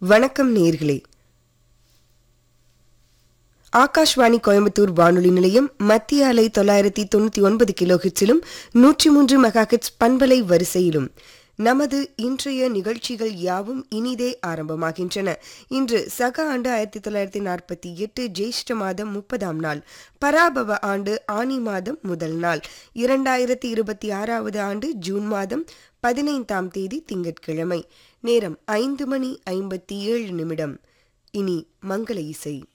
வணக்கம் நேர்களே ஆகாஷ்வாணி கோயம்புத்தூர் வானொலி நிலையம் மத்திய அலை தொள்ளாயிரத்தி தொண்ணூத்தி ஒன்பது கிலோ ஹிட்ஸிலும் நூற்றி மூன்று மெகா ஹிட்ஸ் பண்பலை வரிசையிலும் நமது இன்றைய நிகழ்ச்சிகள் யாவும் இனிதே ஆரம்பமாகின்றன இன்று சக ஆண்டு ஆயிரத்தி தொள்ளாயிரத்தி நாற்பத்தி எட்டு ஜேஷ்ட மாதம் முப்பதாம் நாள் பராபவ ஆண்டு ஆனி மாதம் முதல் நாள் இரண்டாயிரத்தி இருபத்தி ஆறாவது ஆண்டு ஜூன் மாதம் பதினைந்தாம் தேதி திங்கட்கிழமை நேரம் ஐந்து மணி ஐம்பத்தி ஏழு நிமிடம் இனி மங்கள இசை